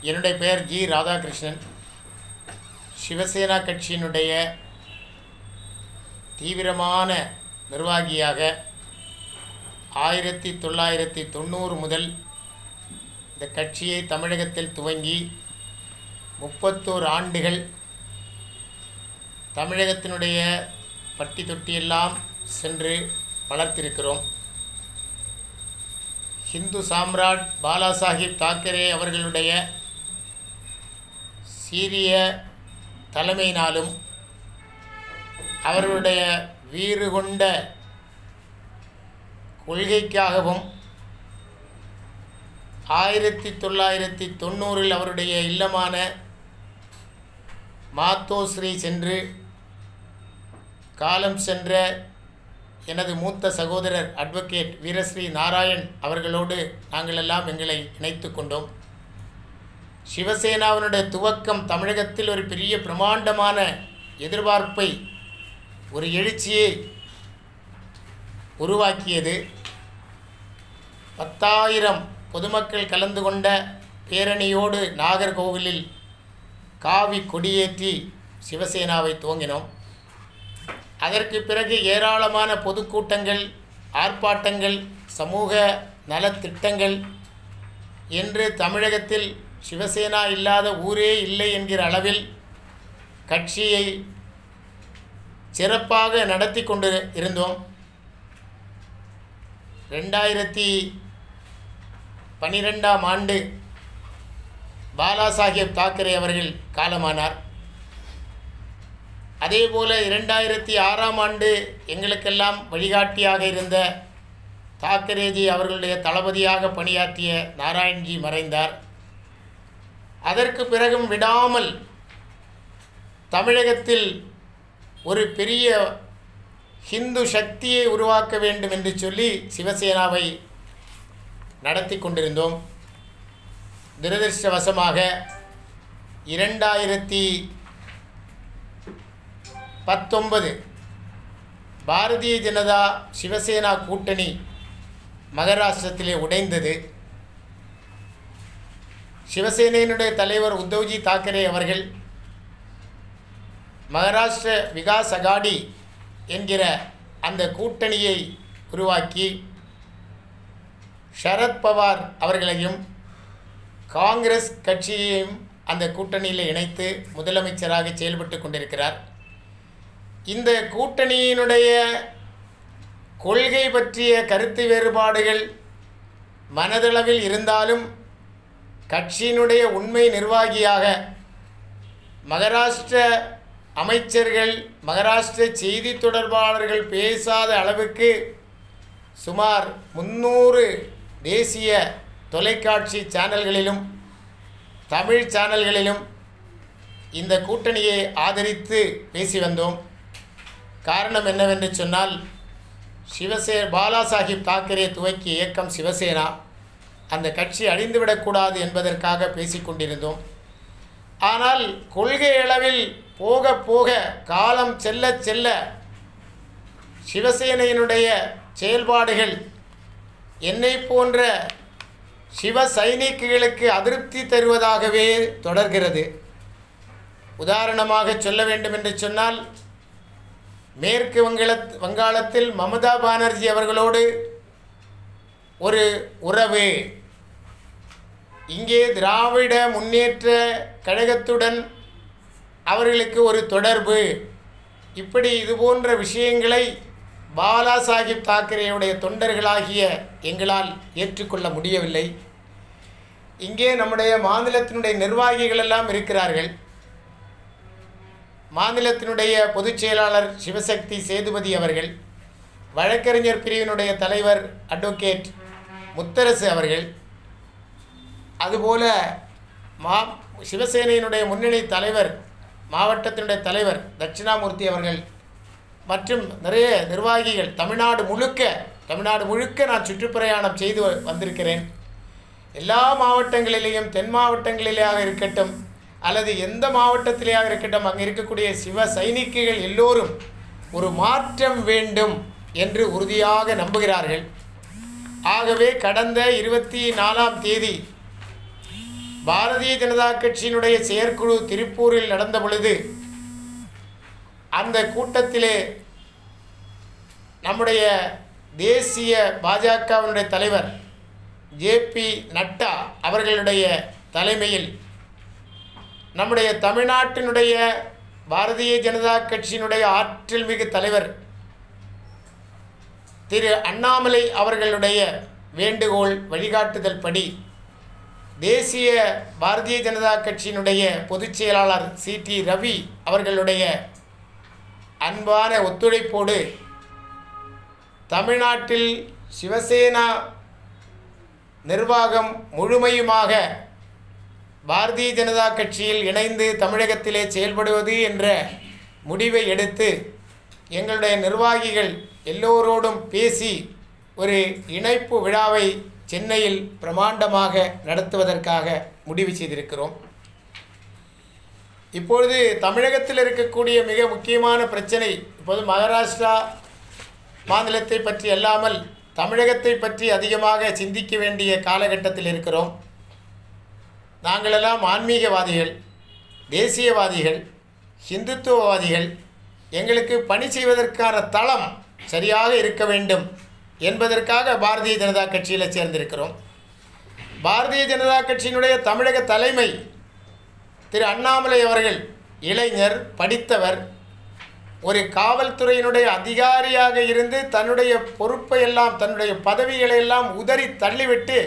என்னுடைய பெயர் ஜி ராதாகிருஷ்ணன் சிவசேனா கட்சியினுடைய தீவிரமான நிர்வாகியாக ஆயிரத்தி தொள்ளாயிரத்தி தொண்ணூறு முதல் இந்த கட்சியை தமிழகத்தில் துவங்கி முப்பத்தோரு ஆண்டுகள் தமிழகத்தினுடைய பட்டி தொட்டியெல்லாம் சென்று வளர்த்திருக்கிறோம் ஹிந்து சாம்ராட் பாலாசாஹிப் தாக்கரே அவர்களுடைய சீரிய தலைமையினாலும் அவர்களுடைய வீறு கொண்ட கொள்கைக்காகவும் ஆயிரத்தி தொள்ளாயிரத்தி தொண்ணூறில் அவருடைய இல்லமான மாத்தோஸ்ரீ சென்று காலம் சென்ற எனது மூத்த சகோதரர் அட்வொகேட் வீரஸ்ரீ நாராயண் அவர்களோடு நாங்கள் எல்லாம் எங்களை இணைத்து கொண்டோம் சிவசேனாவினுடைய துவக்கம் தமிழகத்தில் ஒரு பெரிய பிரமாண்டமான எதிர்பார்ப்பை ஒரு எழுச்சியை உருவாக்கியது பத்தாயிரம் பொதுமக்கள் கலந்து கொண்ட பேரணியோடு நாகர்கோவிலில் காவி கொடியேற்றி சிவசேனாவை துவங்கினோம் அதற்கு பிறகு ஏராளமான பொதுக்கூட்டங்கள் ஆர்ப்பாட்டங்கள் சமூக நலத்திட்டங்கள் என்று தமிழகத்தில் சிவசேனா இல்லாத ஊரே இல்லை என்கிற அளவில் கட்சியை சிறப்பாக நடத்தி கொண்டு இருந்தோம் ரெண்டாயிரத்தி பன்னிரெண்டாம் ஆண்டு பாலாசாஹேப் தாக்கரே அவர்கள் காலமானார் அதேபோல இரண்டாயிரத்தி ஆறாம் ஆண்டு எங்களுக்கெல்லாம் வழிகாட்டியாக இருந்த தாக்கரேஜி அவர்களுடைய தளபதியாக பணியாற்றிய நாராயண்ஜி மறைந்தார் அதற்கு பிறகும் விடாமல் தமிழகத்தில் ஒரு பெரிய ஹிந்து சக்தியை உருவாக்க வேண்டும் என்று சொல்லி சிவசேனாவை நடத்தி கொண்டிருந்தோம் துரதிருஷ்டவசமாக இரண்டாயிரத்தி பத்தொன்பது பாரதிய ஜனதா சிவசேனா கூட்டணி மகாராஷ்டிரத்திலே உடைந்தது சிவசேனையினுடைய தலைவர் உத்தவ்ஜி தாக்கரே அவர்கள் மகாராஷ்டிர விகாஸ் அகாடி என்கிற அந்த கூட்டணியை உருவாக்கி சரத் பவார் அவர்களையும் காங்கிரஸ் கட்சியையும் அந்த கூட்டணியில் இணைத்து முதலமைச்சராக செயல்பட்டு கொண்டிருக்கிறார் இந்த கூட்டணியினுடைய கொள்கை பற்றிய கருத்து வேறுபாடுகள் மனதளவில் இருந்தாலும் கட்சியினுடைய உண்மை நிர்வாகியாக மகாராஷ்டிர அமைச்சர்கள் மகாராஷ்டிர செய்தி தொடர்பாளர்கள் பேசாத அளவுக்கு சுமார் முந்நூறு தேசிய தொலைக்காட்சி சேனல்களிலும் தமிழ் சேனல்களிலும் இந்த கூட்டணியை ஆதரித்து பேசி வந்தோம் காரணம் என்னவென்று சொன்னால் சிவசே பாலாசாஹிப் தாக்கரே துவக்கிய இயக்கம் சிவசேனா அந்த கட்சி அழிந்துவிடக்கூடாது என்பதற்காக பேசிக்கொண்டிருந்தோம் ஆனால் கொள்கை அளவில் போக போக காலம் செல்ல செல்ல சிவசேனையினுடைய செயல்பாடுகள் என்னை போன்ற சிவ சைனிக்குகளுக்கு அதிருப்தி தருவதாகவே தொடர்கிறது உதாரணமாக சொல்ல வேண்டும் என்று சொன்னால் மேற்கு வங்கள வங்காளத்தில் மமதா பானர்ஜி அவர்களோடு ஒரு உறவு இங்கே திராவிட முன்னேற்ற கழகத்துடன் அவர்களுக்கு ஒரு தொடர்பு இப்படி இது போன்ற விஷயங்களை பாலா சாஹிப் தாக்கரேயுடைய தொண்டர்களாகிய எங்களால் ஏற்றுக்கொள்ள முடியவில்லை இங்கே நம்முடைய மாநிலத்தினுடைய நிர்வாகிகள் எல்லாம் இருக்கிறார்கள் மாநிலத்தினுடைய பொதுச் செயலாளர் சிவசக்தி சேதுபதி அவர்கள் வழக்கறிஞர் பிரிவினுடைய தலைவர் அட்வொகேட் முத்தரசு அவர்கள் அதுபோல மா சிவசேனையினுடைய முன்னணி தலைவர் மாவட்டத்தினுடைய தலைவர் தட்சிணாமூர்த்தி அவர்கள் மற்றும் நிறைய நிர்வாகிகள் தமிழ்நாடு முழுக்க தமிழ்நாடு முழுக்க நான் சுற்றுப்பிரயாணம் செய்து வ- வந்திருக்கிறேன் எல்லா மாவட்டங்களிலேயும் தென் மாவட்டங்களிலேயாக இருக்கட்டும் அல்லது எந்த மாவட்டத்திலேயாக இருக்கட்டும் அங்கே இருக்கக்கூடிய சிவ சைனிக்குகள் எல்லோரும் ஒரு மாற்றம் வேண்டும் என்று உறுதியாக நம்புகிறார்கள் ஆகவே கடந்த இருபத்தி நாலாம் தேதி பாரதிய ஜனதா கட்சியினுடைய செயற்குழு திருப்பூரில் நடந்த பொழுது அந்த கூட்டத்திலே நம்முடைய தேசிய பாஜகவினுடைய தலைவர் ஜேபி நட்டா அவர்களுடைய தலைமையில் நம்முடைய தமிழ்நாட்டினுடைய பாரதிய ஜனதா கட்சியினுடைய ஆற்றல் மிகு தலைவர் திரு அண்ணாமலை அவர்களுடைய வேண்டுகோள் வழிகாட்டுதல் படி தேசிய பாரதிய ஜனதா கட்சியினுடைய பொதுச் செயலாளர் சி டி ரவி அவர்களுடைய அன்பான ஒத்துழைப்போடு தமிழ்நாட்டில் சிவசேனா நிர்வாகம் முழுமையுமாக பாரதிய ஜனதா கட்சியில் இணைந்து தமிழகத்திலே செயல்படுவது என்ற முடிவை எடுத்து எங்களுடைய நிர்வாகிகள் எல்லோரோடும் பேசி ஒரு இணைப்பு விழாவை சென்னையில் பிரமாண்டமாக நடத்துவதற்காக முடிவு செய்திருக்கிறோம் இப்பொழுது தமிழகத்தில் இருக்கக்கூடிய மிக முக்கியமான பிரச்சனை இப்போது மகாராஷ்டிரா மாநிலத்தை பற்றி அல்லாமல் தமிழகத்தை பற்றி அதிகமாக சிந்திக்க வேண்டிய காலகட்டத்தில் இருக்கிறோம் நாங்களெல்லாம் ஆன்மீகவாதிகள் தேசியவாதிகள் ஹிந்துத்துவவாதிகள் எங்களுக்கு பணி செய்வதற்கான தளம் சரியாக இருக்க வேண்டும் என்பதற்காக பாரதிய ஜனதா கட்சியில் சேர்ந்திருக்கிறோம் பாரதிய ஜனதா கட்சியினுடைய தமிழக தலைமை திரு அண்ணாமலை அவர்கள் இளைஞர் படித்தவர் ஒரு காவல்துறையினுடைய அதிகாரியாக இருந்து தன்னுடைய பொறுப்பை எல்லாம் தன்னுடைய பதவிகளை எல்லாம் உதறி தள்ளிவிட்டு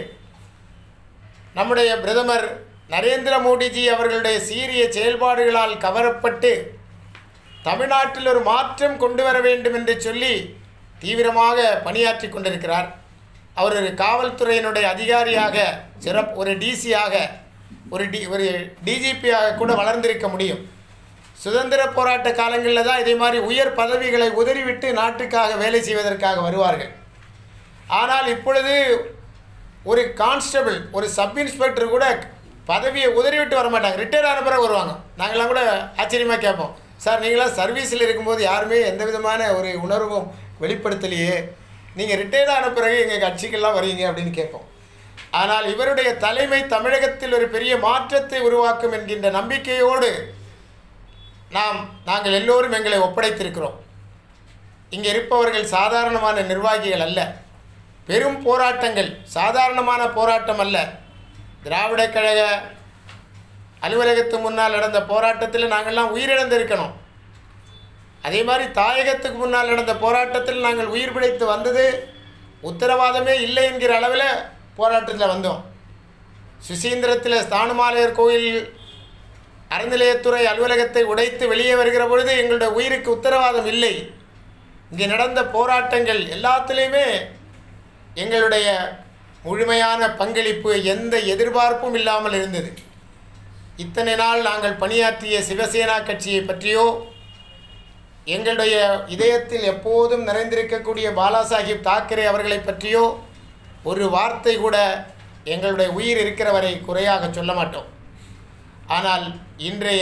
நம்முடைய பிரதமர் நரேந்திர மோடிஜி அவர்களுடைய சீரிய செயல்பாடுகளால் கவரப்பட்டு தமிழ்நாட்டில் ஒரு மாற்றம் கொண்டு வர வேண்டும் என்று சொல்லி தீவிரமாக பணியாற்றி கொண்டிருக்கிறார் அவர் ஒரு காவல்துறையினுடைய அதிகாரியாக சிறப் ஒரு டிசியாக ஒரு டி ஒரு டிஜிபியாக கூட வளர்ந்திருக்க முடியும் சுதந்திர போராட்ட காலங்களில் தான் இதே மாதிரி உயர் பதவிகளை உதறிவிட்டு நாட்டுக்காக வேலை செய்வதற்காக வருவார்கள் ஆனால் இப்பொழுது ஒரு கான்ஸ்டபிள் ஒரு சப் இன்ஸ்பெக்டர் கூட பதவியை உதறிவிட்டு வர மாட்டாங்க ரிட்டையர் ஆன பிறகு வருவாங்க நாங்களாம் கூட ஆச்சரியமாக கேட்போம் சார் நீங்களாம் சர்வீஸில் இருக்கும்போது யாருமே எந்த விதமான ஒரு உணர்வும் வெளிப்படுத்தலையே நீங்கள் ரிட்டையர்ட் ஆன பிறகு எங்கள் கட்சிக்கெல்லாம் வரீங்க அப்படின்னு கேட்போம் ஆனால் இவருடைய தலைமை தமிழகத்தில் ஒரு பெரிய மாற்றத்தை உருவாக்கும் என்கின்ற நம்பிக்கையோடு நாம் நாங்கள் எல்லோரும் எங்களை ஒப்படைத்திருக்கிறோம் இங்கே இருப்பவர்கள் சாதாரணமான நிர்வாகிகள் அல்ல பெரும் போராட்டங்கள் சாதாரணமான போராட்டம் அல்ல திராவிடக் கழக அலுவலகத்து முன்னால் நடந்த போராட்டத்தில் நாங்கள்லாம் உயிரிழந்திருக்கணும் அதே மாதிரி தாயகத்துக்கு முன்னால் நடந்த போராட்டத்தில் நாங்கள் உயிர் பிழைத்து வந்தது உத்தரவாதமே இல்லை என்கிற அளவில் போராட்டத்தில் வந்தோம் சுசீந்திரத்தில் ஸ்தானுமாலையர் கோயில் அறநிலையத்துறை அலுவலகத்தை உடைத்து வெளியே வருகிற பொழுது எங்களுடைய உயிருக்கு உத்தரவாதம் இல்லை இங்கே நடந்த போராட்டங்கள் எல்லாத்துலேயுமே எங்களுடைய முழுமையான பங்களிப்பு எந்த எதிர்பார்ப்பும் இல்லாமல் இருந்தது இத்தனை நாள் நாங்கள் பணியாற்றிய சிவசேனா கட்சியை பற்றியோ எங்களுடைய இதயத்தில் எப்போதும் நிறைந்திருக்கக்கூடிய பாலாசாஹிப் தாக்கரே அவர்களை பற்றியோ ஒரு வார்த்தை கூட எங்களுடைய உயிர் இருக்கிற வரை குறையாக சொல்ல மாட்டோம் ஆனால் இன்றைய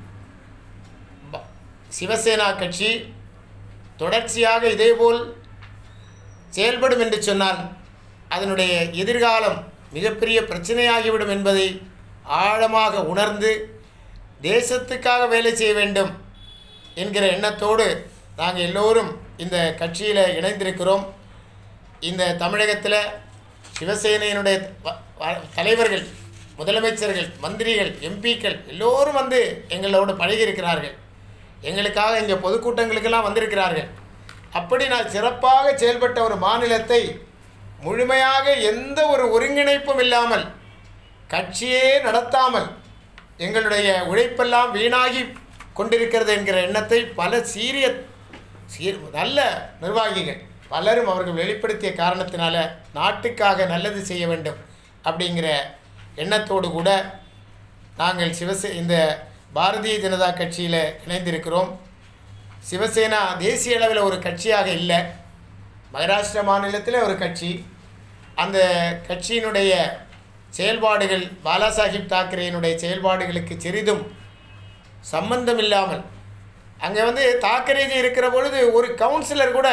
ப- சிவசேனா கட்சி தொடர்ச்சியாக இதேபோல் செயல்படும் என்று சொன்னால் அதனுடைய எதிர்காலம் மிகப்பெரிய பிரச்சனையாகிவிடும் என்பதை ஆழமாக உணர்ந்து தேசத்துக்காக வேலை செய்ய வேண்டும் என்கிற எண்ணத்தோடு நாங்கள் எல்லோரும் இந்த கட்சியில் இணைந்திருக்கிறோம் இந்த தமிழகத்தில் சிவசேனையினுடைய வ- வ- தலைவர்கள் முதலமைச்சர்கள் மந்திரிகள் எம்பிக்கள் எல்லோரும் வந்து எங்களோடு பழகியிருக்கிறார்கள் எங்களுக்காக இங்கே பொதுக்கூட்டங்களுக்கெல்லாம் வந்திருக்கிறார்கள் அப்படி நான் சிறப்பாக செயல்பட்ட ஒரு மாநிலத்தை முழுமையாக எந்த ஒரு ஒருங்கிணைப்பும் இல்லாமல் கட்சியே நடத்தாமல் எங்களுடைய உழைப்பெல்லாம் வீணாகி கொண்டிருக்கிறது என்கிற எண்ணத்தை பல சீரிய சீர் நல்ல நிர்வாகிகள் பலரும் அவர்கள் வெளிப்படுத்திய காரணத்தினால நாட்டுக்காக நல்லது செய்ய வேண்டும் அப்படிங்கிற எண்ணத்தோடு கூட நாங்கள் சிவசே இந்த பாரதிய ஜனதா கட்சியில் இணைந்திருக்கிறோம் சிவசேனா தேசிய அளவில் ஒரு கட்சியாக இல்லை மகாராஷ்டிரா மாநிலத்தில் ஒரு கட்சி அந்த கட்சியினுடைய செயல்பாடுகள் பாலாசாஹிப் தாக்கரேயினுடைய செயல்பாடுகளுக்கு சிறிதும் சம்பந்தம் இல்லாமல் அங்கே வந்து தாக்கரேஜி இருக்கிற பொழுது ஒரு கவுன்சிலர் கூட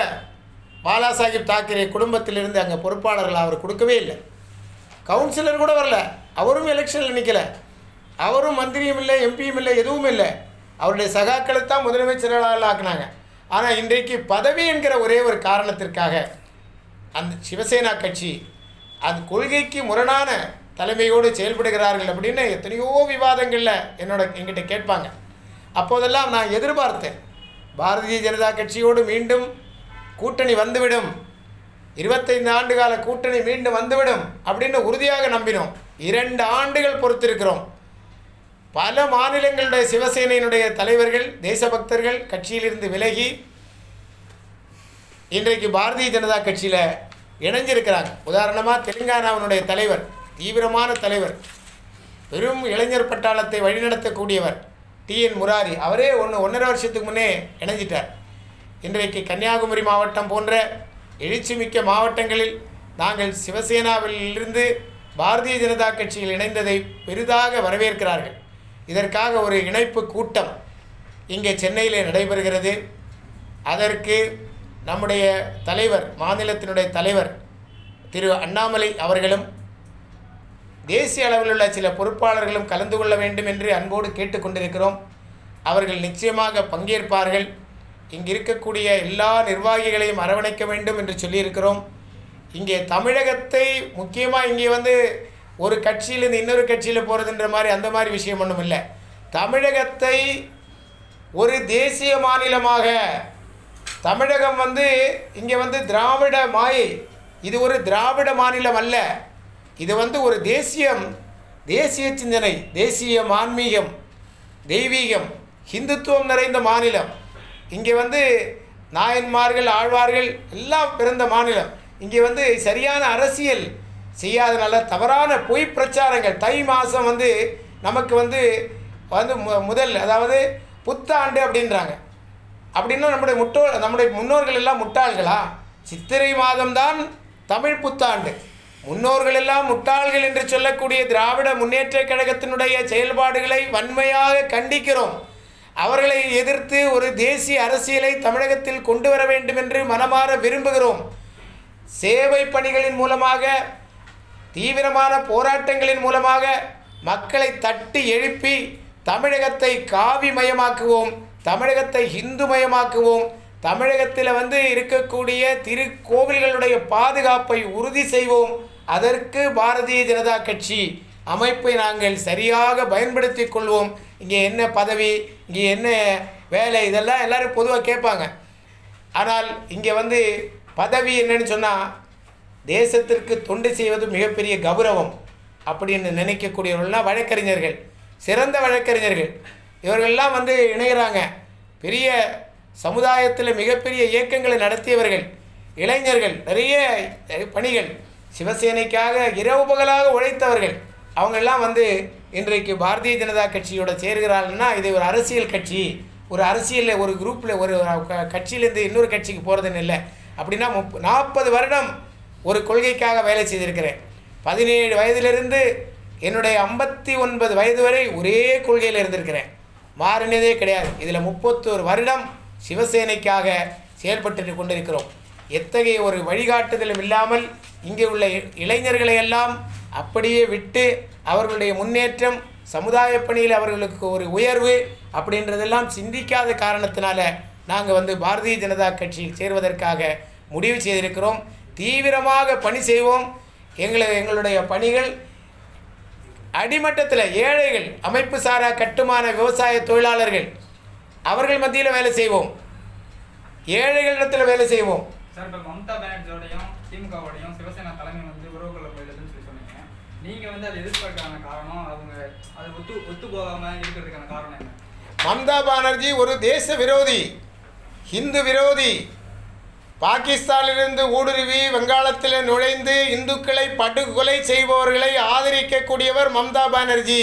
பாலாசாஹிப் தாக்கரே குடும்பத்திலிருந்து அங்கே பொறுப்பாளர்கள் அவர் கொடுக்கவே இல்லை கவுன்சிலர் கூட வரல அவரும் எலெக்ஷனில் நிற்கல அவரும் மந்திரியும் இல்லை எம்பியும் இல்லை எதுவும் இல்லை அவருடைய சகாக்களை தான் முதலமைச்சர்களால் ஆக்குனாங்க ஆனால் இன்றைக்கு பதவி என்கிற ஒரே ஒரு காரணத்திற்காக அந்த சிவசேனா கட்சி அந்த கொள்கைக்கு முரணான தலைமையோடு செயல்படுகிறார்கள் அப்படின்னு எத்தனையோ விவாதங்களில் என்னோட என்கிட்ட கேட்பாங்க அப்போதெல்லாம் நான் எதிர்பார்த்தேன் பாரதிய ஜனதா கட்சியோடு மீண்டும் கூட்டணி வந்துவிடும் இருபத்தைந்து ஆண்டு கால கூட்டணி மீண்டும் வந்துவிடும் அப்படின்னு உறுதியாக நம்பினோம் இரண்டு ஆண்டுகள் பொறுத்திருக்கிறோம் பல மாநிலங்களுடைய சிவசேனையினுடைய தலைவர்கள் தேசபக்தர்கள் கட்சியிலிருந்து விலகி இன்றைக்கு பாரதிய ஜனதா கட்சியில் இணைஞ்சிருக்கிறாங்க உதாரணமாக தெலுங்கானாவினுடைய தலைவர் தீவிரமான தலைவர் பெரும் இளைஞர் பட்டாளத்தை வழிநடத்தக்கூடியவர் டிஎன் முராரி அவரே ஒன்று ஒன்றரை வருஷத்துக்கு முன்னே இணைஞ்சிட்டார் இன்றைக்கு கன்னியாகுமரி மாவட்டம் போன்ற எழுச்சிமிக்க மாவட்டங்களில் நாங்கள் சிவசேனாவில் இருந்து பாரதிய ஜனதா கட்சியில் இணைந்ததை பெரிதாக வரவேற்கிறார்கள் இதற்காக ஒரு இணைப்பு கூட்டம் இங்கே சென்னையில் நடைபெறுகிறது அதற்கு நம்முடைய தலைவர் மாநிலத்தினுடைய தலைவர் திரு அண்ணாமலை அவர்களும் தேசிய அளவில் உள்ள சில பொறுப்பாளர்களும் கலந்து கொள்ள வேண்டும் என்று அன்போடு கேட்டுக்கொண்டிருக்கிறோம் அவர்கள் நிச்சயமாக பங்கேற்பார்கள் இங்கு இருக்கக்கூடிய எல்லா நிர்வாகிகளையும் அரவணைக்க வேண்டும் என்று சொல்லியிருக்கிறோம் இங்கே தமிழகத்தை முக்கியமாக இங்கே வந்து ஒரு கட்சியிலேருந்து இன்னொரு கட்சியில் போகிறதுன்ற மாதிரி அந்த மாதிரி விஷயம் ஒன்றும் இல்லை தமிழகத்தை ஒரு தேசிய மாநிலமாக தமிழகம் வந்து இங்கே வந்து திராவிட மாயை இது ஒரு திராவிட மாநிலம் அல்ல இது வந்து ஒரு தேசியம் தேசிய சிந்தனை தேசிய ஆன்மீகம் தெய்வீகம் ஹிந்துத்துவம் நிறைந்த மாநிலம் இங்கே வந்து நாயன்மார்கள் ஆழ்வார்கள் எல்லாம் பிறந்த மாநிலம் இங்கே வந்து சரியான அரசியல் செய்யாதனால தவறான பொய் பிரச்சாரங்கள் தை மாதம் வந்து நமக்கு வந்து வந்து மு- முதல் அதாவது புத்தாண்டு அப்படின்றாங்க அப்படின்னா நம்முடைய முட்டோ நம்முடைய முன்னோர்கள் எல்லாம் முட்டாள்களா சித்திரை மாதம்தான் தமிழ் புத்தாண்டு முன்னோர்கள் எல்லாம் முட்டாள்கள் என்று சொல்லக்கூடிய திராவிட முன்னேற்றக் கழகத்தினுடைய செயல்பாடுகளை வன்மையாக கண்டிக்கிறோம் அவர்களை எதிர்த்து ஒரு தேசிய அரசியலை தமிழகத்தில் கொண்டு வர வேண்டும் என்று மனமாற விரும்புகிறோம் சேவை பணிகளின் மூலமாக தீவிரமான போராட்டங்களின் மூலமாக மக்களை தட்டி எழுப்பி தமிழகத்தை காவிமயமாக்குவோம் தமிழகத்தை இந்துமயமாக்குவோம் தமிழகத்தில் வந்து இருக்கக்கூடிய திருக்கோவில்களுடைய பாதுகாப்பை உறுதி செய்வோம் அதற்கு பாரதிய ஜனதா கட்சி அமைப்பை நாங்கள் சரியாக பயன்படுத்திக் கொள்வோம் இங்கே என்ன பதவி இங்கே என்ன வேலை இதெல்லாம் எல்லாரும் பொதுவாக கேட்பாங்க ஆனால் இங்கே வந்து பதவி என்னன்னு சொன்னால் தேசத்திற்கு தொண்டு செய்வது மிகப்பெரிய கௌரவம் அப்படின்னு நினைக்கக்கூடியவர்கள்லாம் வழக்கறிஞர்கள் சிறந்த வழக்கறிஞர்கள் இவர்கள்லாம் வந்து இணைகிறாங்க பெரிய சமுதாயத்தில் மிகப்பெரிய இயக்கங்களை நடத்தியவர்கள் இளைஞர்கள் நிறைய பணிகள் சிவசேனைக்காக இரவு பகலாக உழைத்தவர்கள் அவங்கெல்லாம் வந்து இன்றைக்கு பாரதிய ஜனதா கட்சியோட சேர்கிறார்கள்னா இது ஒரு அரசியல் கட்சி ஒரு அரசியலில் ஒரு குரூப்பில் ஒரு க- கட்சியிலேருந்து இன்னொரு கட்சிக்கு போகிறதுன்னு இல்லை அப்படின்னா முப் நாற்பது வருடம் ஒரு கொள்கைக்காக வேலை செய்திருக்கிறேன் பதினேழு வயதிலிருந்து என்னுடைய ஐம்பத்தி ஒன்பது வயது வரை ஒரே கொள்கையில் இருந்திருக்கிறேன் மாறினதே கிடையாது இதில் முப்பத்தோரு வருடம் சிவசேனைக்காக செயல்பட்டு கொண்டிருக்கிறோம் எத்தகைய ஒரு வழிகாட்டுதலும் இல்லாமல் இங்கே உள்ள இ- இளைஞர்களை எல்லாம் அப்படியே விட்டு அவர்களுடைய முன்னேற்றம் சமுதாய பணியில் அவர்களுக்கு ஒரு உயர்வு அப்படின்றதெல்லாம் சிந்திக்காத காரணத்தினால நாங்கள் வந்து பாரதிய ஜனதா கட்சியில் சேர்வதற்காக முடிவு செய்திருக்கிறோம் தீவிரமாக பணி செய்வோம் எங்களை எங்களுடைய பணிகள் அடிமட்டத்தில் ஏழைகள் அமைப்பு சாரா கட்டுமான விவசாய தொழிலாளர்கள் அவர்கள் மத்தியில் வேலை செய்வோம் ஏழைகளிடத்தில் வேலை செய்வோம் சார் இப்போ மம்தா பானர்ஜியோடையும் திமுகவோடையும் சிவசேனா தலைமை வந்து உறவு கொள்ள போயிடுதுன்னு சொல்லி சொன்னீங்க நீங்க வந்து அதை எதிர்பார்க்கறான காரணம் அவங்க அது ஒத்து ஒத்து போகாம இருக்கிறதுக்கான காரணம் என்ன மம்தா பானர்ஜி ஒரு தேச விரோதி இந்து விரோதி பாகிஸ்தானிலிருந்து ஊடுருவி வங்காளத்தில் நுழைந்து இந்துக்களை படுகொலை செய்பவர்களை ஆதரிக்கக்கூடியவர் மம்தா பானர்ஜி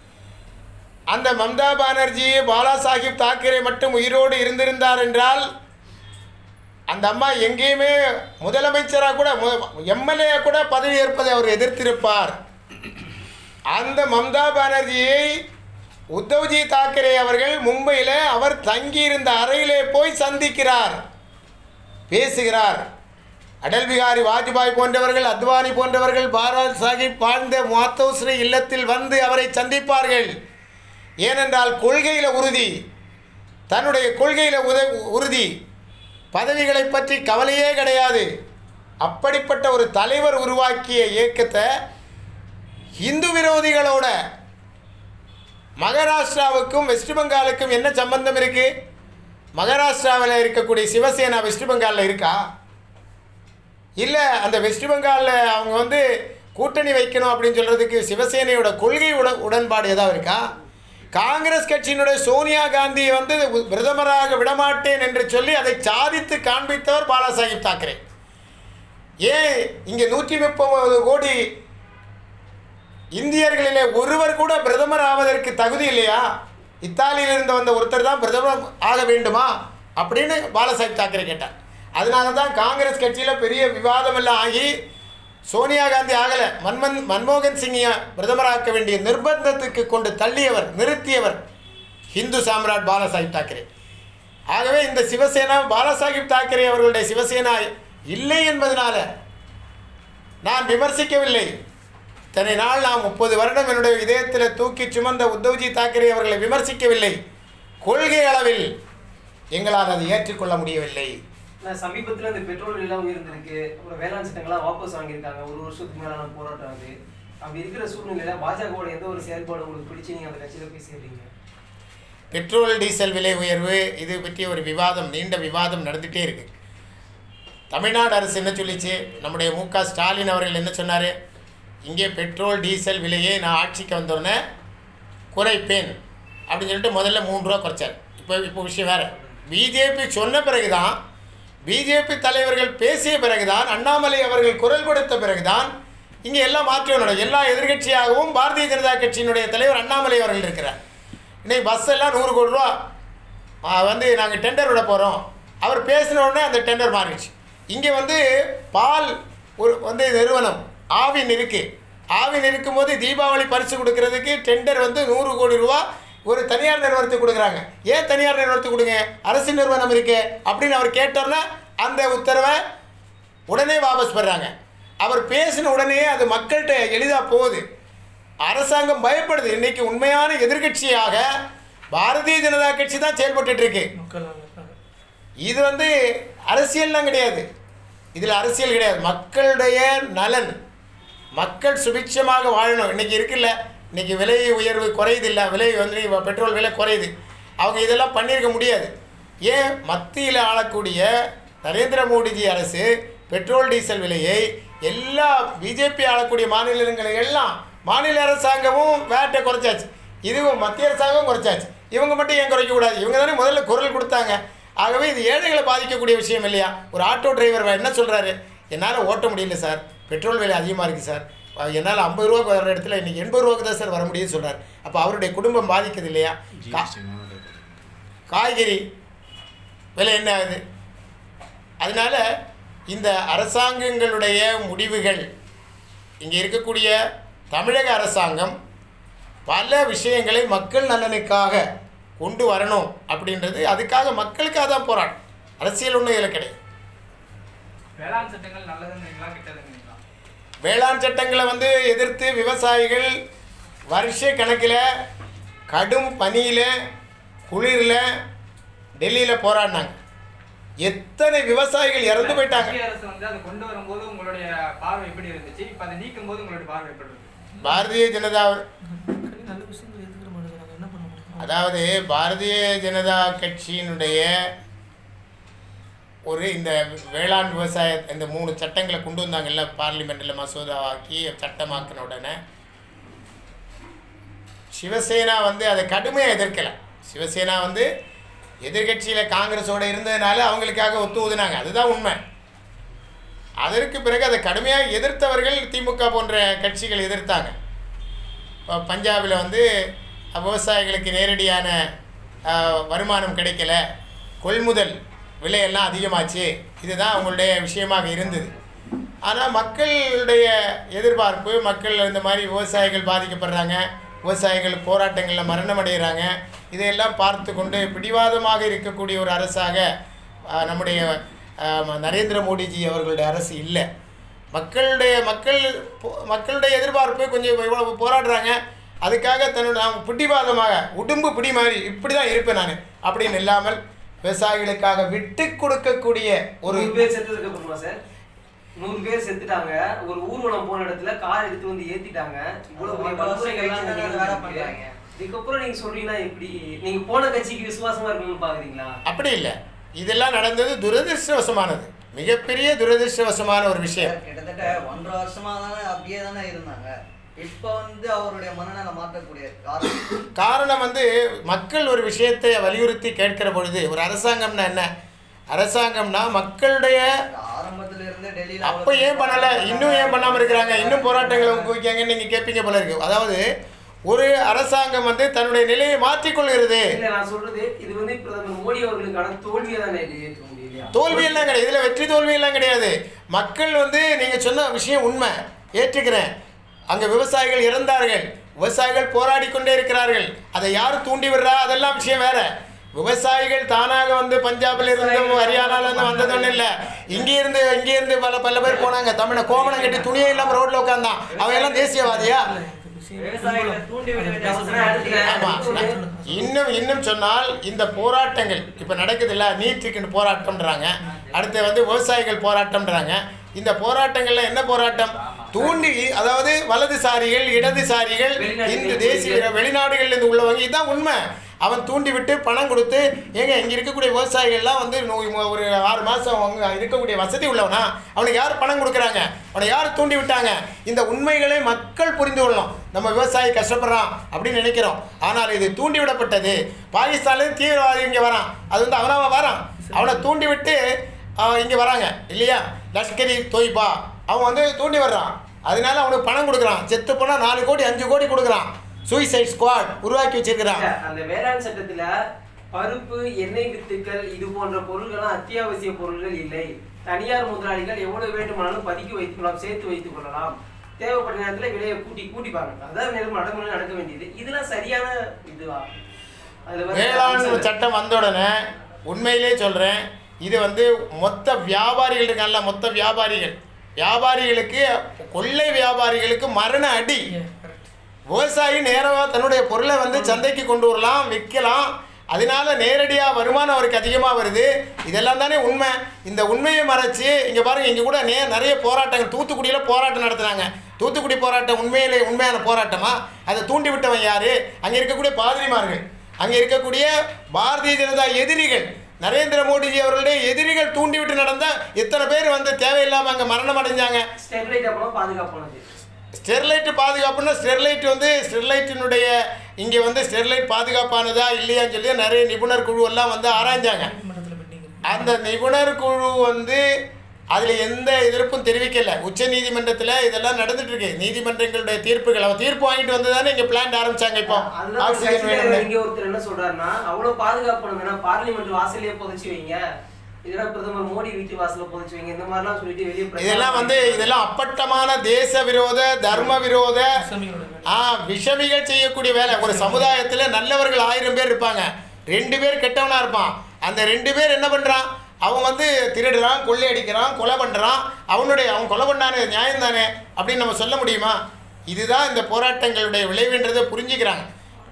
அந்த மம்தா பானர்ஜி பாலா சாஹிப் தாக்கரே மட்டும் உயிரோடு இருந்திருந்தார் என்றால் அந்த அம்மா எங்கேயுமே முதலமைச்சராக கூட எம்எல்ஏ கூட பதவி ஏற்பதை அவர் எதிர்த்திருப்பார் அந்த மம்தா பானர்ஜியை உத்தவ்ஜி தாக்கரே அவர்கள் மும்பையில் அவர் தங்கியிருந்த அறையிலே போய் சந்திக்கிறார் பேசுகிறார் அடல் பிகாரி வாஜ்பாய் போன்றவர்கள் அத்வானி போன்றவர்கள் பாரத் சாஹிப் வாழ்ந்த மாத்தோஸ்ரீ இல்லத்தில் வந்து அவரை சந்திப்பார்கள் ஏனென்றால் கொள்கையில் உறுதி தன்னுடைய கொள்கையில் உத உறுதி பதவிகளை பற்றி கவலையே கிடையாது அப்படிப்பட்ட ஒரு தலைவர் உருவாக்கிய இயக்கத்தை இந்து விரோதிகளோட மகாராஷ்டிராவுக்கும் வெஸ்ட் பெங்காலுக்கும் என்ன சம்பந்தம் இருக்கு மகாராஷ்டிராவில் இருக்கக்கூடிய சிவசேனா வெஸ்ட் பெங்காலில் இருக்கா இல்லை அந்த வெஸ்ட் பெங்காலில் அவங்க வந்து கூட்டணி வைக்கணும் அப்படின்னு சொல்கிறதுக்கு சிவசேனையோட கொள்கை உட உடன்பாடு ஏதாவது இருக்கா காங்கிரஸ் கட்சியினுடைய சோனியா காந்தி வந்து பிரதமராக விடமாட்டேன் என்று சொல்லி அதை சாதித்து காண்பித்தவர் பாலாசாஹிப் தாக்கரே ஏன் இங்கே நூற்றி முப்பது கோடி இந்தியர்களிலே ஒருவர் கூட பிரதமர் ஆவதற்கு தகுதி இல்லையா இத்தாலியிலிருந்து வந்த ஒருத்தர் தான் பிரதமர் ஆக வேண்டுமா அப்படின்னு பாலாசாஹிப் தாக்கரே கேட்டார் அதனால தான் காங்கிரஸ் கட்சியில் பெரிய விவாதம் எல்லாம் ஆகி சோனியா காந்தி ஆகலை மன்மன் மன்மோகன் சிங்கை பிரதமராக்க வேண்டிய நிர்பந்தத்துக்கு கொண்டு தள்ளியவர் நிறுத்தியவர் ஹிந்து சாம்ராட் பாலாசாஹிப் தாக்கரே ஆகவே இந்த சிவசேனா பாலாசாஹிப் தாக்கரே அவர்களுடைய சிவசேனா இல்லை என்பதனால நான் விமர்சிக்கவில்லை இத்தனை நாள் நான் முப்பது வருடம் என்னுடைய இதயத்தில் தூக்கி சுமந்த உத்தவ்ஜி தாக்கரே அவர்களை விமர்சிக்கவில்லை கொள்கை அளவில் எங்களால் அதை ஏற்றுக்கொள்ள முடியவில்லை நான் சமீபத்துல இந்த பெட்ரோல் விலை உயர்ந்திருக்கு அப்புறம் வேளாண் சட்டங்கள்லாம் வாபஸ் வாங்கியிருக்காங்க ஒரு வருஷத்துக்கு மேலான போராட்டம் அது அப்படி இருக்கிற சூழ்நிலையில பாஜகவோட எந்த ஒரு செயல்பாடு உங்களுக்கு பிடிச்சி நீங்க அந்த கட்சியில போய் சேர்றீங்க பெட்ரோல் டீசல் விலை உயர்வு இது பற்றி ஒரு விவாதம் நீண்ட விவாதம் நடந்துகிட்டே இருக்கு தமிழ்நாடு அரசு என்ன சொல்லிச்சு நம்முடைய மு க ஸ்டாலின் அவர்கள் என்ன சொன்னார் இங்கே பெட்ரோல் டீசல் விலையை நான் ஆட்சிக்கு வந்தோடனே குறைப்பேன் அப்படின்னு சொல்லிட்டு முதல்ல மூணு ரூபா குறைச்சார் இப்போ இப்போ விஷயம் வேறு பிஜேபி சொன்ன பிறகு தான் பிஜேபி தலைவர்கள் பேசிய பிறகுதான் அண்ணாமலை அவர்கள் குரல் கொடுத்த பிறகுதான் இங்கே எல்லாம் மாற்றம் நடக்கும் எல்லா எதிர்க்கட்சியாகவும் பாரதிய ஜனதா கட்சியினுடைய தலைவர் அண்ணாமலை அவர்கள் இருக்கிறார் இன்னைக்கு பஸ் எல்லாம் நூறு கோடி ரூபா ஆ, வந்து நாங்கள் டெண்டர் விட போகிறோம் அவர் பேசின உடனே அந்த டெண்டர் மாறிடுச்சு இங்கே வந்து பால் ஒரு வந்து நிறுவனம் ஆவின் இருக்குது ஆவின் இருக்கும்போது தீபாவளி பரிசு கொடுக்கறதுக்கு டெண்டர் வந்து நூறு கோடி ரூபா ஒரு தனியார் நிறுவனத்துக்கு கொடுக்குறாங்க ஏன் தனியார் நிறுவனத்துக்கு கொடுங்க அரசு நிறுவனம் இருக்கு அப்படின்னு அவர் கேட்டோன்னா அந்த உத்தரவை உடனே வாபஸ் பெறாங்க அவர் பேசின உடனே அது மக்கள்கிட்ட எளிதாக போகுது அரசாங்கம் பயப்படுது இன்னைக்கு உண்மையான எதிர்க்கட்சியாக பாரதிய ஜனதா கட்சி தான் செயல்பட்டுட்டு இருக்கு மக்கள் நலனுக்காக. இது வந்து அரசியல்லாம் கிடையாது இதில் அரசியல் கிடையாது மக்களுடைய நலன் மக்கள் சுபிட்சமாக வாழணும் இன்னைக்கு இருக்குல்ல இன்னைக்கு விலை உயர்வு குறையுது இல்லை விலை வந்து இப்ப பெட்ரோல் விலை குறையுது அவங்க இதெல்லாம் பண்ணியிருக்க முடியாது ஏன் மத்தியில் ஆளக்கூடிய நரேந்திர மோடிஜி அரசு பெட்ரோல் டீசல் விலையை எல்லா பிஜேபி ஆளக்கூடிய மாநிலங்களை எல்லாம் மாநில அரசாங்கமும் வேட்டை குறைச்சாச்சு இதுவும் மத்திய அரசாங்கம் குறைச்சாச்சு இவங்க மட்டும் ஏன் குறைக்கக்கூடாது இவங்க தானே முதல்ல குரல் கொடுத்தாங்க ஆகவே இது ஏழைகளை பாதிக்கக்கூடிய விஷயம் இல்லையா ஒரு ஆட்டோ டிரைவர் என்ன சொல்கிறாரு என்னால் ஓட்ட முடியல சார் பெட்ரோல் விலை அதிகமாக இருக்குது சார் என்னால் ஐம்பது ரூபாய்க்கு வர இடத்துல இன்றைக்கி எண்பது ரூபாய்க்கு தான் சார் வர முடியும்னு சொல்கிறார் அப்போ அவருடைய குடும்பம் பாதிக்குது இல்லையா கா- காய்கறி விலை என்ன ஆகுது அதனால் இந்த அரசாங்கங்களுடைய முடிவுகள் இங்கே இருக்கக்கூடிய தமிழக அரசாங்கம் பல விஷயங்களை மக்கள் நலனுக்காக கொண்டு வரணும் அப்படின்றது அதுக்காக மக்களுக்காக தான் போராட்டம் அரசியல் ஒன்றும் இதில் கிடையாது வேளாண் சட்டங்கள் நல்லதுங்கிறீங்களா கெட்டதுங்கிறீங்களா வேளாண் சட்டங்களை வந்து எதிர்த்து விவசாயிகள் வருஷ கணக்கில் கடும் பனியில் குளிரில் டெல்லியில் போராடினாங்க எத்தனை விவசாயிகள் இறந்து போயிட்டாங்க மத்திய அரசு வந்து அதை கொண்டு வரும்போது உங்களுடைய பார்வை எப்படி இருந்துச்சு இப்ப அதை நீக்கும் போது உங்களுடைய பார்வை எப்படி இருக்கு பாரதிய ஜனதா கனி நல்ல விஷயங்களை ஏற்றுக்கிற மாட்டேங்கிறாங்க என்ன பண்ண முடியும் அதாவது பாரதிய ஜனதா கட்சியினுடைய ஒரு இந்த வேளாண் விவசாய இந்த மூணு சட்டங்களை கொண்டு வந்தாங்கல்ல பார்லிமெண்ட்டில் மசோதாவாக்கி சட்டமாக்கின உடனே சிவசேனா வந்து அதை கடுமையாக எதிர்க்கலை சிவசேனா வந்து எதிர்க்கட்சியில் காங்கிரஸோட இருந்ததுனால அவங்களுக்காக ஒத்து ஊதுனாங்க அதுதான் உண்மை அதற்கு பிறகு அதை கடுமையாக எதிர்த்தவர்கள் திமுக போன்ற கட்சிகள் எதிர்த்தாங்க இப்போ பஞ்சாபில் வந்து விவசாயிகளுக்கு நேரடியான அஹ், வருமானம் கிடைக்கல கொள்முதல் விலையெல்லாம் அதிகமாச்சு இதுதான் அவங்களுடைய விஷயமாக இருந்தது ஆனால் மக்களுடைய எதிர்பார்ப்பு மக்கள் இந்த மாதிரி விவசாயிகள் பாதிக்கப்படுறாங்க விவசாயிகள் போராட்டங்களில் மரணம் அடைகிறாங்க இதையெல்லாம் பார்த்து கொண்டு பிடிவாதமாக இருக்கக்கூடிய ஒரு அரசாக அஹ், நம்முடைய ஆஹ், நரேந்திர மோடிஜி அவர்களுடைய அரசு இல்லை மக்களுடைய மக்கள் போ- மக்களுடைய எதிர்பார்ப்பு கொஞ்சம் இவ்வளவு போராடுறாங்க அதுக்காக தன்னோட நான் பிடிவாதமாக உடும்பு பிடி மாதிரி இப்படி தான் இருப்பேன் நான் அப்படின்னு இல்லாமல் விவசாயிகளுக்காக விட்டு கொடுக்கக்கூடிய ஒரு ஒரு நூறு பேர் செத்ததுக்கு அப்புறமா சார் நூறு பேர் செத்துட்டாங்க ஒரு ஊர்வலம் போன இடத்துல கார் எடுத்து வந்து ஏத்திட்டாங்க இவ்வளவு பெரிய ஒன்றரை வருஷம் வன்முறைகள்லாம் கழிச்சு நடந்துட்டு வேலை இருக்கு. பண்றாங்க. இதுக்கப்புறம் நீங்க சொல்றீங்கன்னா எப்படி நீங்க போன கட்சிக்கு விசுவாசமா இருக்கணும்னு பாக்குறீங்களா அப்படி இல்லை இதெல்லாம் நடந்தது துரதிருஷ்டவசமானது மிகப்பெரிய துரதிருஷ்டவசமான ஒரு விஷயம் கிட்டத்தட்ட ஒன்றரை வருஷமா தானே அப்படியே தானே இருந்தாங்க இப்ப வந்து அவருடைய மனநல மாற்றக்கூடிய காரணம் காரணம் வந்து மக்கள் ஒரு விஷயத்தை வலியுறுத்தி கேட்கிற பொழுது ஒரு அரசாங்கம்னா என்ன அரசாங்கம்னா மக்களுடைய ஆரம்பத்துல இருந்தே டெல்லியில அப்போ ஏன் பண்ணலை இன்னும் ஏன் பண்ணாமல் இருக்கிறாங்க இன்னும் போராட்டங்களை ஊக்குவிக்காங்கன்னு நீங்கள் கேட்பீங்க போல இருக்கு அதாவது ஒரு அரசாங்கம் வந்து தன்னுடைய நிலையை மாற்றிக்கொள்கிறது இல்ல நான் சொல்றது இது வந்து பிரதமர் மோடி அவர்களுக்கான தோல்வியை தானே இது ஏற்க முடியலையா தோல்வியெல்லாம் கிடையாது இதில் வெற்றி தோல்வியெல்லாம் கிடையாது மக்கள் வந்து நீங்கள் சொன்ன விஷயம் உண்மை ஏற்றுக்கிறேன் அங்கே விவசாயிகள் இறந்தார்கள் விவசாயிகள் போராடி கொண்டே இருக்கிறார்கள் அதை யார் தூண்டி விடுறா அதெல்லாம் விஷயம் வேற விவசாயிகள் தானாக வந்து பஞ்சாபில் இருந்தும் ஹரியானால இருந்து வந்ததுன்னு இல்லை இங்கே இருந்து இங்கே இருந்து பல பல பேர் போனாங்க தமிழை கோமணம் கட்டி துணியே இல்லாமல் ரோட்ல உட்காந்தான் அவன் எல்லாம் தேசியவாதியா விவசாயிகளை தூண்டி விட வேண்டிய அவசியம் அடுத்து ஆமா இல்லை. இன்னும் இன்னும் சொன்னால் இந்த போராட்டங்கள் இப்போ நடக்குதுல்ல நீட்டுக்கு போராட்டம்ன்றாங்க அடுத்து வந்து விவசாயிகள் போராட்டம்ன்றாங்க இந்த போராட்டங்கள்ல என்ன போராட்டம் தூண்டி அதாவது வலதுசாரிகள் இடதுசாரிகள் இந்த தேசிய வெளிநாடுகள்ல இருந்து உள்ளவங்க இதுதான் உண்மை அவன் தூண்டி விட்டு பணம் கொடுத்து ஏங்க இங்கே இருக்கக்கூடிய விவசாயிகள்லாம் வந்து நூ- ஒரு ஆறு மாதம் அவங்க இருக்கக்கூடிய வசதி உள்ளவனா அவனுக்கு யார் பணம் கொடுக்குறாங்க அவனை யார் தூண்டி விட்டாங்க இந்த உண்மைகளை மக்கள் புரிந்து கொள்ளணும் நம்ம விவசாயி கஷ்டப்படுறான் அப்படின்னு நினைக்கிறோம் ஆனால் இது தூண்டி விடப்பட்டது பாகிஸ்தான்லேருந்து தீவிரவாதி இங்கே வரான் அது வந்து அவனாவ வரான் அவனை தூண்டி விட்டு இங்கே வராங்க இல்லையா லஷ்கரி தொய்பா அவன் வந்து தூண்டி வர்றான் அதனால அவனுக்கு பணம் கொடுக்குறான் செத்து போனால் நாலு கோடி அஞ்சு கோடி கொடுக்குறான் சூசைட் ஸ்குவாட் உருவாக்கி வச்சிருக்கிறான் இல்ல, அந்த வேளாண் சட்டத்துல பருப்பு எண்ணெய் வித்துக்கள் இது போன்ற பொருள்கள்லாம் அத்தியாவசிய பொருள்கள் இல்லை தனியார் முதலாளிகள் எவ்வளவு வேண்டுமானாலும் பதுக்கி வைத்துக் கொள்ளலாம் சேர்த்து வைத்துக் கொள்ளலாம் தேவைப்பட்ட நேரத்துல விலையை கூட்டி கூட்டிப்பாங்க அதான் நேரம் நடைமுறை நடக்க வேண்டியது இதெல்லாம் சரியான இதுவா அதுல வந்து வேளாண் சட்டம் வந்த உடனே உண்மையிலே சொல்கிறேன் இது வந்து மொத்த வியாபாரிகள் இருக்காங்கல்ல மொத்த வியாபாரிகள் வியாபாரிகளுக்கு கொள்ளை வியாபாரிகளுக்கு மரண அடி விவசாயி நேராக தன்னுடைய பொருளை வந்து சந்தைக்கு கொண்டு வரலாம் விற்கலாம் அதனால நேரடியாக வருமானம் அவருக்கு அதிகமாக வருது இதெல்லாம் தானே உண்மை இந்த உண்மையை மறைச்சு இங்கே பாருங்க இங்கே கூட நே நிறைய போராட்டங்கள் தூத்துக்குடியில் போராட்டம் நடத்துனாங்க தூத்துக்குடி போராட்டம் உண்மையிலே உண்மையான போராட்டமா அதை தூண்டி விட்டவன் யாரு அங்கே இருக்கக்கூடிய பாதிரிமார்கள் அங்கே இருக்கக்கூடிய பாரதிய ஜனதா எதிரிகள் நரேந்திர மோடிஜி அவர்களுடைய எதிரிகள் தூண்டிவிட்டு நடந்த இத்தனை பேர் வந்து தேவையில்லாமல் அங்கே மரணம் அடைஞ்சாங்க ஸ்டெர்லைட் அப்புறம் பாதுகாப்பானது ஸ்டெர்லைட் பாதுகாப்புன்னா ஸ்டெர்லைட் வந்து ஸ்டெர்லைட்டினுடைய இங்கே வந்து ஸ்டெர்லைட் பாதுகாப்பானதா இல்லையான்னு சொல்லி நிறைய நிபுணர் குழு எல்லாம் வந்து ஆராய்ஞ்சாங்க நீதிமன்றத்தில் பெண்டிங் இருக்கு அந்த நிபுணர் குழு வந்து அதில் எந்த எதிர்ப்பும் தெரிவிக்கல உச்ச நீதிமன்றத்தில் இதெல்லாம் நடந்துட்டு இருக்கு நீதிமன்றங்களுடைய தீர்ப்புகள் அவன் தீர்ப்பு வாங்கிட்டு வந்து தானே இங்கே பிளான்ட் ஆரம்பிச்சாங்க இப்போ அதுதான் ஆக்சிஜன் கட்சியில வேணும்னு இங்க ஒருத்தர் என்ன சொல்றாருன்னா அவ்வளவு பாதுகாப்பு பண்ணுங்கன்னா பார்லிமெண்ட் வாசல்லயே புதைச்சு வைங்க இதெல்லாம் பிரதமர் மோடி வீட்டு வாசல்ல புதைச்சு வைங்க இந்த மாதிரிலாம் சொல்லிட்டு வெளியே பிரச்சாரம் இதெல்லாம் வந்து இதெல்லாம் அப்பட்டமான தேச விரோத தர்ம விரோத இஸ்லாமியர்களோட வேலை. ஆ விஷமிகள் செய்யக்கூடிய வேலை ஒரு சமுதாயத்தில் நல்லவர்கள் ஆயிரம் பேர் இருப்பாங்க ரெண்டு பேர் கெட்டவனா இருப்பான் அந்த ரெண்டு பேர் என்ன பண்ணுறான் அவன் வந்து திருடுறான் கொள்ளையடிக்கிறான் கொலை பண்ணுறான் அவனுடைய அவன் கொலை பண்ணானே நியாயம் தானே அப்படின்னு நம்ம சொல்ல முடியுமா இதுதான் இந்த போராட்டங்களுடைய விளைவுன்றதை புரிஞ்சுக்கிறாங்க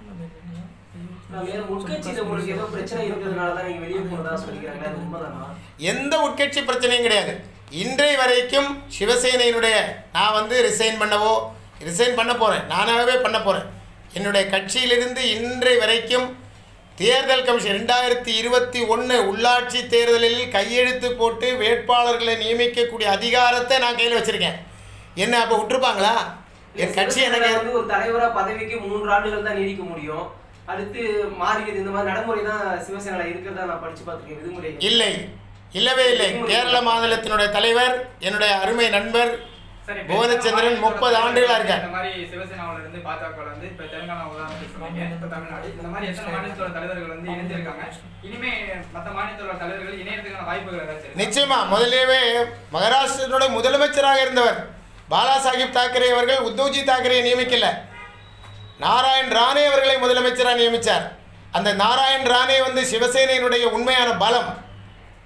நான் வேற உட்கட்சியில உங்களுக்கு ஏதோ பிரச்சனை இருக்கிறதுனால தான் நீங்க வெளியே போறதா சொல்லிக்கிறாங்க அது உண்மைதானா எந்த உட்கட்சி பிரச்சனையும் கிடையாது இன்றைய வரைக்கும் சிவசேனையினுடைய நான் வந்து ரிசைன் பண்ணவோ ரிசைன் பண்ண போகிறேன் நானாகவே பண்ண போகிறேன் என்னுடைய கட்சியிலிருந்து இன்றை வரைக்கும் தேர்தல் கமிஷன் ரெண்டாயிரத்தி இருபத்தி ஒன்று உள்ளாட்சி தேர்தலில் கையெழுத்து போட்டு வேட்பாளர்களை நியமிக்கக்கூடிய அதிகாரத்தை நான் கையில் வச்சுருக்கேன் என்ன அப்போ விட்டுருப்பாங்களா என் கட்சி எனக்கு சிவசேனா வந்து ஒரு தலைவரா பதவிக்கு மூன்று ஆண்டுகள் தான் நீடிக்க முடியும் அடுத்து மாறிடுது இந்த மாதிரி நடைமுறை தான் சிவசேனால இருக்கிறதா நான் படிச்சு பார்த்திருக்கேன் விதிமுறை இல்லை இல்லவே இல்லை கேரள மாநிலத்தினுடைய தலைவர் என்னுடைய அருமை நண்பர் சரி, இப்ப புவனச்சந்திரன் இந்த முப்பது ஆண்டுகளா இருக்கார் இந்த மாதிரி சிவசேனாவுல இருந்து பாஜக இருந்து இப்ப தெலுங்கானா உதாரணத்துக்கு சொன்னீங்க இப்ப தமிழ்நாடு இந்த மாதிரி எத்தனை மாநிலத்தோட தலைவர்கள் வந்து இணைஞ்சிருக்காங்க இனிமே மத்த மாநிலத்தோட தலைவர்கள் இணையறதுக்கான வாய்ப்புகள் ஏதாச்சும் இருக்கா? நிச்சயமா முதலேவே மகாராஷ்டிரனுடைய முதலமைச்சராக இருந்தவர் பாலா சாஹிப் தாக்கரே அவர்கள் உத்தவ்ஜி தாக்கரே நியமிக்கல நாராயண் ராணே அவர்களை முதலமைச்சராக நியமித்தார் அந்த நாராயண் ராணே வந்து சிவசேனையினுடைய உண்மையான பலம்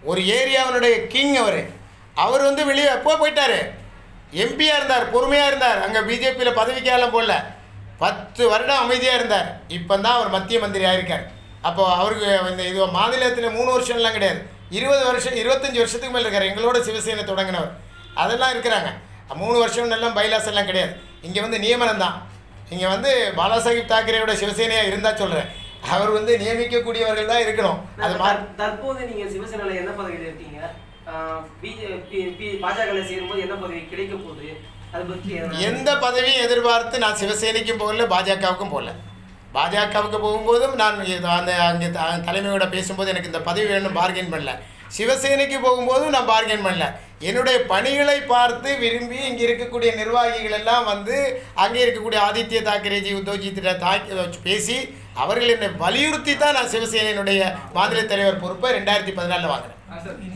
ஒரு ஏரியாவினுடைய கிங் அவர் அவர் வந்து வெளியே எப்போ போயிட்டாரு எம்பியாக இருந்தார் பொறுமையாக இருந்தார் அங்கே பிஜேபியில் பதவிக்காலம் போடல பத்து வருடம் அமைதியாக இருந்தார் இப்போ தான் அவர் மத்திய மந்திரி ஆயிருக்கார் அப்போ அவருக்கு இந்த இது மாநிலத்தில் மூணு வருஷம்லாம் கிடையாது இருபது வருஷம் இருபத்தஞ்சி வருஷத்துக்கு மேலே இருக்கார் எங்களோட சிவசேனை தொடங்கினவர் அதெல்லாம் இருக்கிறாங்க மூணு வருஷம் எல்லாம் பைலாஸ் எல்லாம் கிடையாது இங்கே வந்து நியமனம் தான் இங்கே வந்து பாலாசாஹிப் தாக்கரேயோட சிவசேனையாக இருந்தால் சொல்கிறேன் அவர் வந்து நியமிக்கக்கூடியவர்கள் தான் இருக்கணும் அது மா தற்- தற்போது நீங்க சிவசேனால என்ன பதவியில் இருக்கீங்க பிஜேபி பாஜக சேரும்போது என்ன பதவி கிடைக்க போகுது அதை பற்றி எதனா- எந்த பதவியும் எதிர்பார்த்து நான் சிவசேனைக்கும் போகல பாஜகவுக்கும் போகல பாஜகவுக்கு போகும்போதும் நான் இது அந்த அங்கே த- தலைமையோட பேசும்போது எனக்கு இந்த பதவி வேணும் பார்கெயின் பண்ணல சிவசேனைக்கு போகும்போதும் நான் பார்கெயின் பண்ணல என்னுடைய பணிகளை பார்த்து விரும்பி இங்கே இருக்கக்கூடிய நிர்வாகிகள் எல்லாம் வந்து அங்கே இருக்கக்கூடிய ஆதித்ய தாக்கரேஜி உத்தவ்ஜித்திட்ட தாக்கி பேசி அவர்கள் என்னை வலியுறுத்தி தான் நான் சிவசேனையினுடைய மாநில தலைவர் பொறுப்பை ரெண்டாயிரத்தி பதினாலில் வாங்கினேன் ஆ சார்